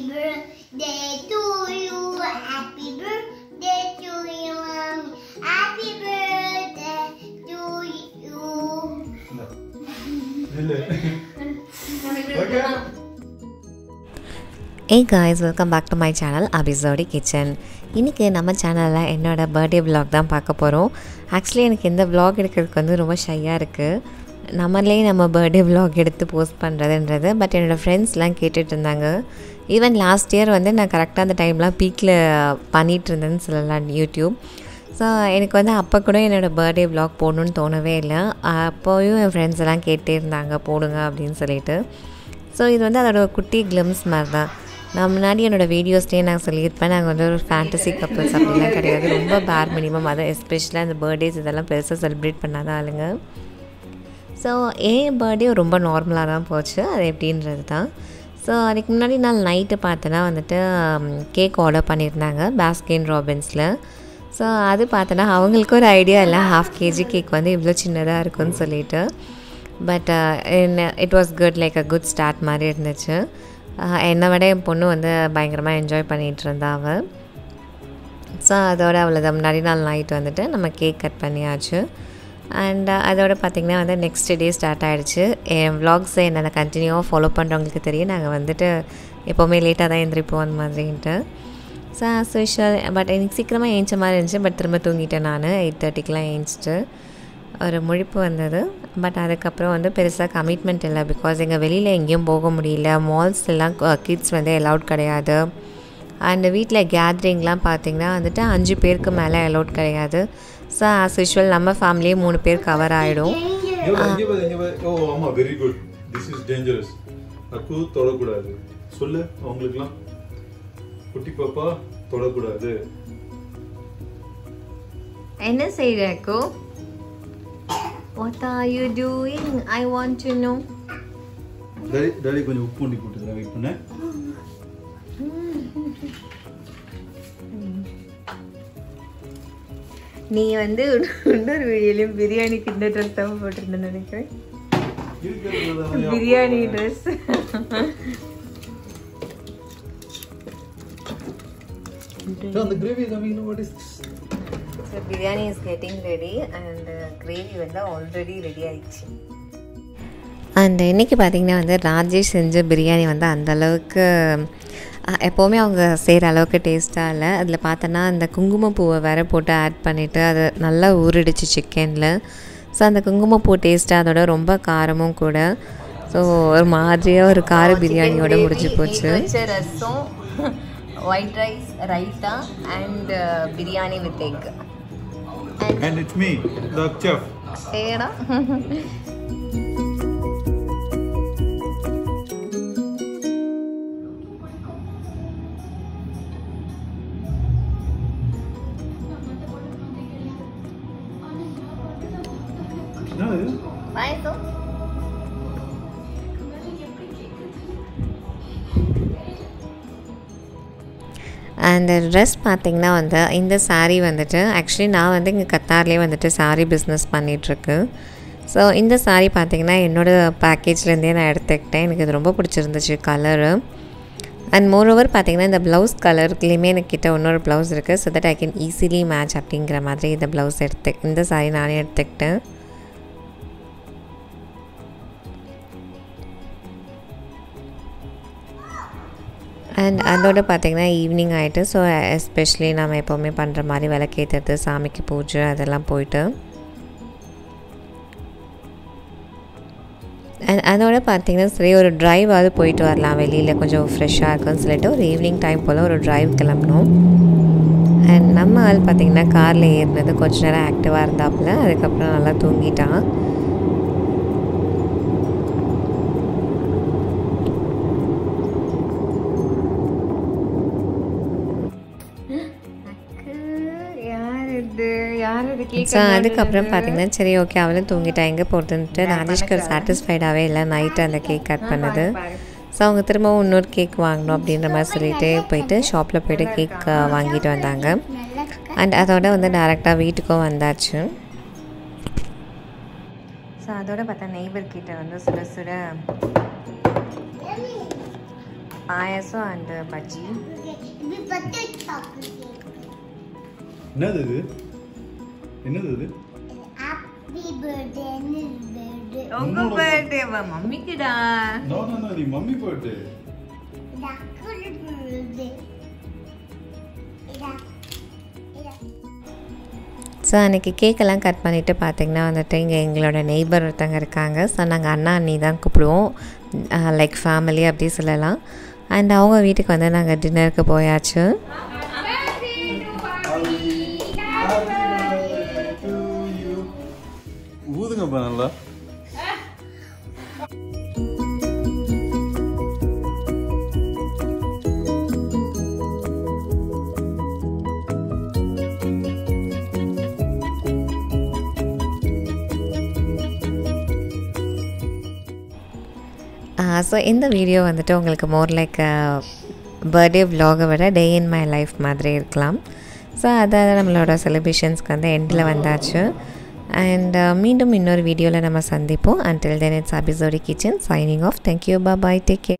birthday to you. Happy birthday to you, mommy. Happy birthday to you. இல்லை okay hey guys welcome back to my channel அபிசோடி kitchen இன்றைக்கி நம்ம சேனலில் என்னோடய birthday vlog தான் பார்க்க போகிறோம் ஆக்சுவலி எனக்கு இந்த vlog எடுக்கிறதுக்கு வந்து ரொம்ப ஷையாக இருக்குது நம்மளே நம்ம பர்த்டே vlog எடுத்து போஸ்ட் பண்ணுறதுன்றது பட் என்னோடய ஃப்ரெண்ட்ஸ்லாம் கேட்டுட்டு இருந்தாங்க ஈவன் லாஸ்ட் இயர் வந்து நான் கரெக்டாக அந்த டைம்லாம் பீக்கில் பண்ணிகிட்டு இருந்தேன்னு சொல்லலாம் யூடியூப் ஸோ எனக்கு வந்து அப்போ கூட என்னோடய பர்த்டே vlog போடணுன்னு தோணவே இல்லை அப்போயும் என் ஃப்ரெண்ட்ஸ் எல்லாம் கேட்டே இருந்தாங்க போடுங்க அப்படின்னு சொல்லிட்டு ஸோ இது வந்து அதோட ஒரு குட்டி கிளிம்ஸ் மாதிரி தான் நான் முன்னாடி என்னோடய வீடியோஸ்லேயே நான் சொல்லியிருப்பேன் நாங்கள் வந்து ஒரு ஃபேண்டசி கப்பல்ஸ் அப்படிலாம் கிடையாது ரொம்ப பேர் மினிமம் அதை எஸ்பெஷலாக இந்த பர்த்டேஸ் இதெல்லாம் பெருசாக செலிப்ரேட் பண்ணாத ஆளுங்க ஸோ என் பர்த்டே ரொம்ப நார்மலாக தான் போச்சு அது எப்படின்றது தான் ஸோ அதுக்கு முன்னாடி நாள் நைட்டு பார்த்தோன்னா வந்துட்டு கேக் ஆர்டர் பண்ணியிருந்தாங்க பாஸ்கின் ராபின்ஸில் ஸோ அது பார்த்தோன்னா அவங்களுக்கு ஒரு ஐடியா இல்லை ஹாஃப் கேஜி கேக் வந்து இவ்வளோ சின்னதாக இருக்குன்னு சொல்லிட்டு but it was good like a good start மாதிரி இருந்துச்சு Uh, என்னை விட என் பொண்ணு வந்து பயங்கரமாக என்ஜாய் பண்ணிகிட்டு இருந்தா அவள் ஸோ அதோட அவ்வளோதான் முன்னாடி நாள் நைட் வந்துட்டு நம்ம கேக் கட் பண்ணியாச்சு அண்ட் அதோட பார்த்திங்கன்னா வந்து நெக்ஸ்ட் டே ஸ்டார்ட் ஆகிடுச்சு என் vlogs என்னென்ன கண்டினியூவாக ஃபாலோ பண்ணுறவங்களுக்கு தெரியும் நாங்கள் வந்துட்டு எப்போவுமே லேட்டாக தான் எழுந்திரிப்போம் அந்த மாதிரின்ட்டு ஸோ ஆஸ் யூஷுவல் பட் எனக்கு சீக்கிரமாக ஏஞ்ச மாதிரி இருந்துச்சு பட் திரும்ப தூங்கிட்டேன் நான் எயிட் தேர்ட்டிக்கெலாம் ஏஞ்சிட்டு ஒரு முழிப்பு வந்தது பட் அதுக்கப்புறம் வந்து பெருசாக கமிட்மெண்ட் இல்லை பிகாஸ் எங்கள் வெளியில் எங்கேயும் போக முடியல மால்ஸ் எல்லாம் கிட்ஸ் வந்து அலவுட் கிடையாது அண்ட் வீட்டில் கேத்ரிங்லாம் பார்த்திங்கன்னா வந்துட்டு அஞ்சு பேருக்கு மேலே அலவுட் கிடையாது ஸோ ஆஸ் யூஷுவல் நம்ம ஃபேமிலியே மூணு பேர் கவர் ஆகிடும் இங்க பாரு, இங்க பாரு, இங்க பாரு. ஓ ஆமா very good this is dangerous அக்கு தொடக்கூடாது சொல்லு அவங்களுக்குலாம் குட்டி பாப்பா தொடக்கூடாது என்ன செய்கிறக்கோ what are you doing I want to know daddy daddy கொஞ்சம் உப்பு பூண்டி போட்டுக்கிறேன் வெயிட் பண்ண நீ வந்து இன்னொரு வீடியோலையும் பிரியாணி கிண்ட ட்ரெஸ் தான் போட்டிருந்தேன்னு நினைக்கிறேன் பிரியாணி ட்ரெஸ் அந்த gravy coming what is so biryani is getting ready and gravy வந்து ஆல்ரெடி ரெடி ஆயிடுச்சு அண்ட் இன்றைக்கி பார்த்திங்கன்னா வந்து ராஜேஷ் செஞ்ச பிரியாணி வந்து அந்த அளவுக்கு அஹ், எப்போவுமே அவங்க செய்கிற அளவுக்கு டேஸ்ட்டாக இல்லை அதில் பார்த்தோன்னா அந்த குங்குமப்பூவை வேற போட்டு ஆட் பண்ணிவிட்டு அது நல்லா ஊறிடுச்சு சிக்கனில் ஸோ அந்த குங்குமப்பூ டேஸ்ட்டு அதோட ரொம்ப காரமும் கூட ஸோ ஒரு மாதிரியாக ஒரு கார பிரியாணியோட முடிஞ்சு போச்சு rasam white rice raita and biryani with egg and it's me the chef ஏடா பாயசம் அந்த ட்ரெஸ் பார்த்திங்கன்னா வந்து இந்த saree வந்துட்டு ஆக்சுவலி நான் வந்து இங்கே கத்தார்லேயே வந்துட்டு saree பிஸ்னஸ் பண்ணிகிட்ருக்கு ஸோ இந்த saree பார்த்திங்கன்னா என்னோடய பேக்கேஜ்லேருந்தே நான் எடுத்துக்கிட்டேன் எனக்கு இது ரொம்ப பிடிச்சிருந்துச்சு கலரு அண்ட் மோரோவர் பார்த்தீங்கன்னா இந்த ப்ளவுஸ் கலருக்குலேயுமே எனக்கு கிட்ட இன்னொரு ப்ளவுஸ் இருக்குது so that I can easily match அப்படிங்கிற மாதிரி இந்த ப்ளவுஸ் எடுத்து இந்த saree நானே எடுத்துக்கிட்டேன் அண்ட் அதோட பார்த்திங்கன்னா ஈவினிங் ஆகிட்டு ஸோ எஸ்பெஷலி நம்ம எப்போவுமே பண்ணுற மாதிரி விளக்கேற்றுறது சாமிக்கு பூஜை அதெல்லாம் போயிட்டு அண்ட் அதோட பார்த்தீங்கன்னா சரி ஒரு ட்ரைவாவது போயிட்டு வரலாம் வெளியில் கொஞ்சம் ஃப்ரெஷ்ஷாக இருக்குன்னு சொல்லிட்டு ஒரு ஈவினிங் டைம் போல் ஒரு ட்ரைவ் கிளம்பணும் அண்ட் நம்ம ஆள் பார்த்திங்கன்னா காரில் ஏறினது கொஞ்ச நேரம் ஆக்டிவாக இருந்தாப்புல அதுக்கப்புறம் நல்லா தூங்கிட்டான் ஸோ அதுக்கப்புறம் பார்த்தீங்கன்னா சரி ஓகே அவளும் தூங்கிட்டா எங்கே போகிறதுன்ட்டு ராஜேஷ்கர் சாட்டிஸ்ஃபைடாகவே இல்லை நைட்டு அந்த கேக் கட் பண்ணது ஸோ அவங்க திரும்பவும் இன்னொரு கேக் வாங்கணும் அப்படின்ற மாதிரி சொல்லிட்டு போயிட்டு ஷாப்பில் போயிட்டு கேக் வாங்கிட்டு வந்தாங்க அண்ட் அதோட வந்து டேரெக்டாக வீட்டுக்கும் வந்தாச்சு ஸோ அதோட பார்த்தா நெய்பர் கிட்ட வந்து சுட சுட பாயசம் அண்ட் பஜ்ஜி இது பட்டர் சாக்லேட் என்னது இது என்னது இது ஹாப்பி பர்த்டே பர்த்டே உங்க பர்த்டேவா மம்மிக்குடா நோ நோ நோ இது மம்மி பர்த்டே டக்குனு பர்த்டே இதா இதா ஸோ அன்றைக்கி கேக்கெல்லாம் கட் பண்ணிவிட்டு பார்த்தீங்கன்னா வந்துட்டு இங்கே எங்களோட நெய்பர் ஒருத்தவங்க இருக்காங்க ஸோ நாங்கள் அண்ணா அண்ணி தான் கூப்பிடுவோம் லைக் ஃபேமிலி அப்படி சொல்லலாம் அண்ட் அவங்க வீட்டுக்கு வந்து நாங்கள் டின்னருக்கு போயாச்சு ஊதுங்கப்பா நல்லா ஸோ இந்த வீடியோ வந்துட்டு உங்களுக்கு மோர் லைக் பர்த்டே vlog-அ விட டே இன் மை லைஃப் மாதிரி இருக்கலாம் ஸோ அதாவது நம்மளோட செலிப்ரேஷன்ஸ்க்கு வந்து எண்டில் வந்தாச்சு அண்ட் மீண்டும் இன்னொரு வீடியோவில் நம்ம சந்திப்போம் அன்டில் தென் இட்ஸ் அபிசோடி kitchen signing off thank you bye take care